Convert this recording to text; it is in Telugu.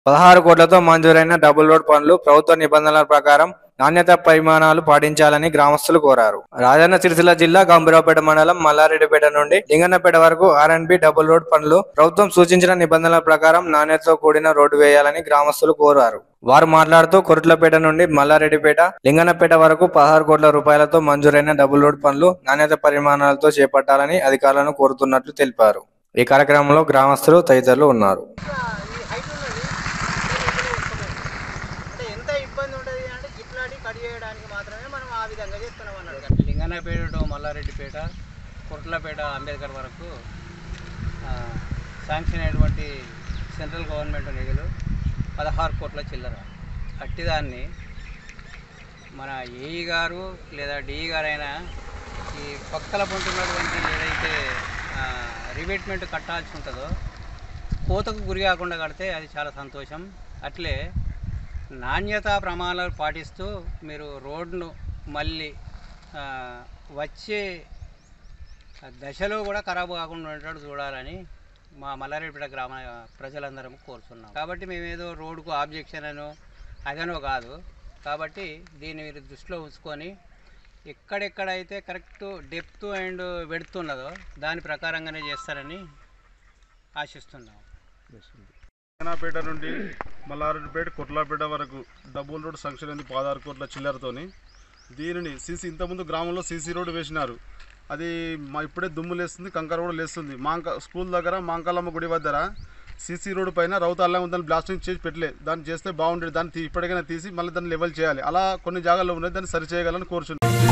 పదహారు కోట్లతో మంజూరైన డబుల్ రోడ్ పనులు ప్రభుత్వ నిబంధనల ప్రకారం నాణ్యత పరిమాణాలు పాటించాలని గ్రామస్తులు కోరారు రాజన్న సిరిసిల్ల జిల్లా గంభీరావుపేట మండలం మల్లారెడ్డిపేట నుండి లింగన్నపేట వరకు R and B double road పనులు ప్రభుత్వం సూచించిన నిబంధనల ప్రకారం నాణ్యతతో కూడిన రోడ్డు వేయాలని గ్రామస్తులు కోరారు వారు మాట్లాడుతూ కొరుట్లపేట నుండి మల్లారెడ్డిపేట లింగన్నపేట వరకు పదహారు కోట్ల రూపాయలతో మంజూరైన డబుల్ రోడ్ పనులు నాణ్యత పరిమాణాలతో చేపట్టాలని అధికారులను కోరుతున్నట్లు తెలిపారు ఈ కార్యక్రమంలో గ్రామస్తులు తదితరులు ఉన్నారు ఈ హైట్ ఉన్నది అంటే ఎంత ఇబ్బంది ఉంటుంది అంటే గిట్లాడి కట్ చేయడానికి మాత్రమే మనం ఆ విధంగా చేస్తున్నాం అన్నట్టు లింగన్నపేట టు మల్లారెడ్డిపేట కుట్లపేట అంబేద్కర్ వరకు ఆ, శాంక్షన్ అయినటువంటి సెంట్రల్ గవర్నమెంట్ నిధులు పదహారు కోట్ల చిల్లర అట్టిదాన్ని మన ఏఈ గారు లేదా డిఈ గారైనా ఈ పక్కల పొంటున్నటువంటి ఏదైతే రిబేట్మెంట్ కట్టాల్సి ఉంటుందో కోతకు గురి కాకుండా కడితే అది చాలా సంతోషం అట్లే నాణ్యతా ప్రమాణాలు పాటిస్తూ మీరు రోడ్ను మళ్ళీ ఆ, వచ్చే దశలో కూడా ఖరాబ్ కాకుండా ఉండేటట్టు చూడాలని మా మల్లారెడ్డిపేట గ్రామ ప్రజలందరం కోరుతున్నాం కాబట్టి మేమేదో రోడ్డుకు ఆబ్జెక్షన్ అనో అదనో కాదు కాబట్టి దీన్ని మీరు దృష్టిలో ఉంచుకొని ఎక్కడెక్కడైతే కరెక్ట్ డెప్త్ అండ్ వెడ్త్ ఉన్నదో దాని ప్రకారంగానే చేస్తారని ఆశిస్తున్నాం పేట నుండి మల్లారెడ్డిపేట కొట్లాపేట వరకు డబుల్ రోడ్ సంక్షన్ అయింది పదహారు కోట్ల చిల్లరతోని దీనిని సీసీ ఇంతకుముందు గ్రామంలో సీసీ రోడ్డు వేసినారు అది మా ఇప్పుడే దుమ్ము లేస్తుంది కంకర కూడా లేస్తుంది మాంక స్కూల్ దగ్గర మాంకాలమ్మ గుడి దగ్గర సీసీ రోడ్డు పైన రౌతాల్లా దాన్ని బ్లాస్టింగ్ చేసి పెట్టలే దాన్ని చేస్తే బాగుండేది దాన్ని తీ- ఇప్పటికైనా తీసి మళ్ళీ దాన్ని లెవెల్ చేయాలి అలా కొన్ని జాగాల్లో ఉన్నది దాన్ని సరి చేయగలని కోరుచున్నాను